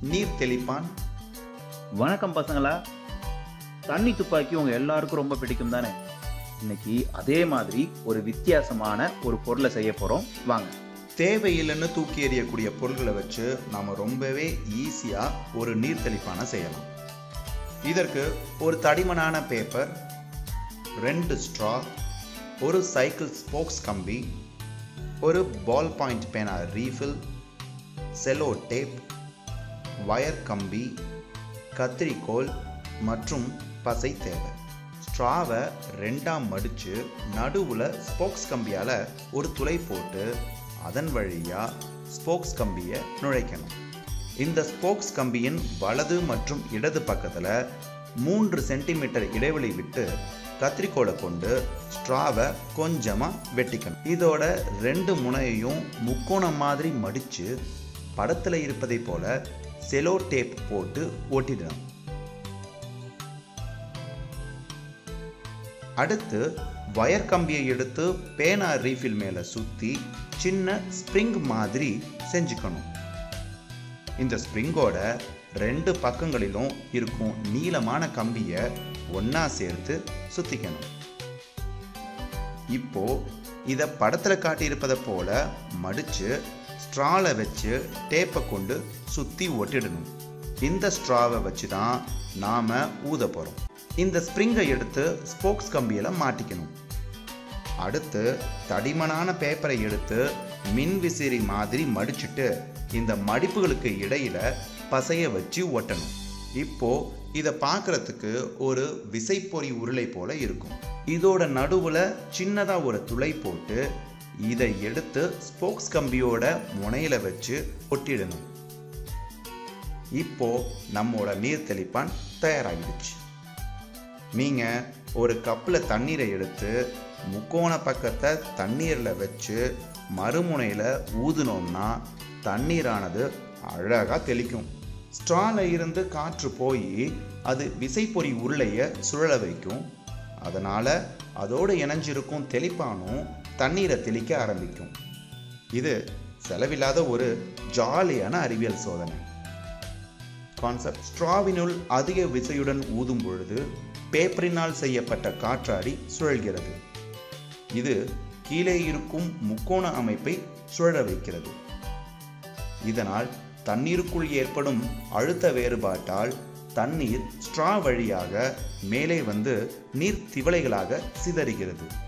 நீர் தெளிப்பான் வணக்கம் பசங்களா தண்ணி துப்பாக்கி உங்க எல்லாருக்கும் ரொம்ப பிடிக்கும் தானே இன்னைக்கு அதே மாதிரி ஒரு வித்தியாசமான ஒரு பொருளை செய்ய போறோம் வாங்க தேவையில்லைன்னு தூக்கி எறியக்கூடிய பொருள்களை வச்சு நாம் ரொம்பவே ஈஸியாக ஒரு நீர் தெளிப்பானை செய்யலாம் இதற்கு ஒரு தடிமனான பேப்பர் ரெண்டு ஸ்ட்ரா ஒரு சைக்கிள் ஸ்போக்ஸ் கம்பி ஒரு பால் பாயிண்ட் பேனா ரீஃபில் செலோ டேப் வயர் கம்பி கத்திரிக்கோல் மற்றும் பசை தேவை ஸ்ட்ராவை ரெண்டாம் மடித்து நடுவில் ஸ்போக்ஸ் கம்பியால் ஒரு துளை போட்டு அதன் வழியாக ஸ்போக்ஸ் கம்பியை நுழைக்கணும் இந்த ஸ்போக்ஸ் கம்பியின் வலது மற்றும் இடது பக்கத்தில் மூன்று சென்டிமீட்டர் இடைவெளி விட்டு கத்திரிக்கோலை கொண்டு ஸ்ட்ராவை கொஞ்சமாக வெட்டிக்கணும் இதோட ரெண்டு முனையையும் முக்கோணம் மாதிரி மடித்து படத்தில் இருப்பதை போல செலோ டேப் போட்டு ஒட்டிடணும் அடுத்து வயர் கம்பியை எடுத்து பேனா ரீஃபில் மேலே சுற்றி சின்ன ஸ்ப்ரிங் மாதிரி செஞ்சுக்கணும் இந்த ஸ்ப்ரிங்கோட ரெண்டு பக்கங்களிலும் இருக்கும் நீளமான கம்பியை ஒன்றா சேர்த்து சுற்றிக்கணும் இப்போ இதை படத்தில் காட்டியிருப்பதை போல மடித்து ஸ்ட்ரால வச்சு டேப்பை கொண்டு சுற்றி ஒட்டிடணும் இந்த ஸ்ட்ராவை வச்சு தான் நாம் ஊத போகிறோம் இந்த ஸ்ப்ரிங்கை எடுத்து ஸ்போக்ஸ் கம்பியில் மாட்டிக்கணும் அடுத்து தடிமனான பேப்பரை எடுத்து மின் விசிறி மாதிரி மடிச்சுட்டு இந்த மடிப்புகளுக்கு இடையில பசைய வச்சு ஒட்டணும் இப்போ இதை பார்க்கறதுக்கு ஒரு விசைப்பொறி உருளை போல இருக்கும் இதோட நடுவில் சின்னதாக ஒரு துளை போட்டு இதை எடுத்து ஸ்போக்ஸ் கம்பியோட முனையில வச்சு ஒட்டிடணும் இப்போ நம்மோட நீர் தெளிப்பான் தயாராகிடுச்சு நீங்கள் ஒரு கப்பில் தண்ணீரை எடுத்து முக்கோண பக்கத்தை தண்ணீரில் வச்சு மறுமுனையில் ஊதுனோம்னா தண்ணீரானது அழகாக தெளிக்கும் ஸ்ட்ரால இருந்து காற்று போய் அது விசைப்பொறி உருளையை சுழல வைக்கும் அதனால் அதோடு இணைஞ்சிருக்கும் தெளிப்பானும் தண்ணீரை தெளிக்க ஆரம்பிக்கும் இது செலவில்லாத ஒரு ஜாலியான அறிவியல் சோதனை கான்செப்ட் ஸ்ட்ராவினுள் அதிக விசையுடன் ஊதும் பொழுது பேப்பரினால் செய்யப்பட்ட காற்றாடி சுழல்கிறது இது கீழே இருக்கும் முக்கோண அமைப்பை சுழல வைக்கிறது இதனால் தண்ணீருக்குள் ஏற்படும் அழுத்த வேறுபாட்டால் தண்ணீர் ஸ்ட்ரா வழியாக மேலே வந்து நீர் திவலைகளாக சிதறுகிறது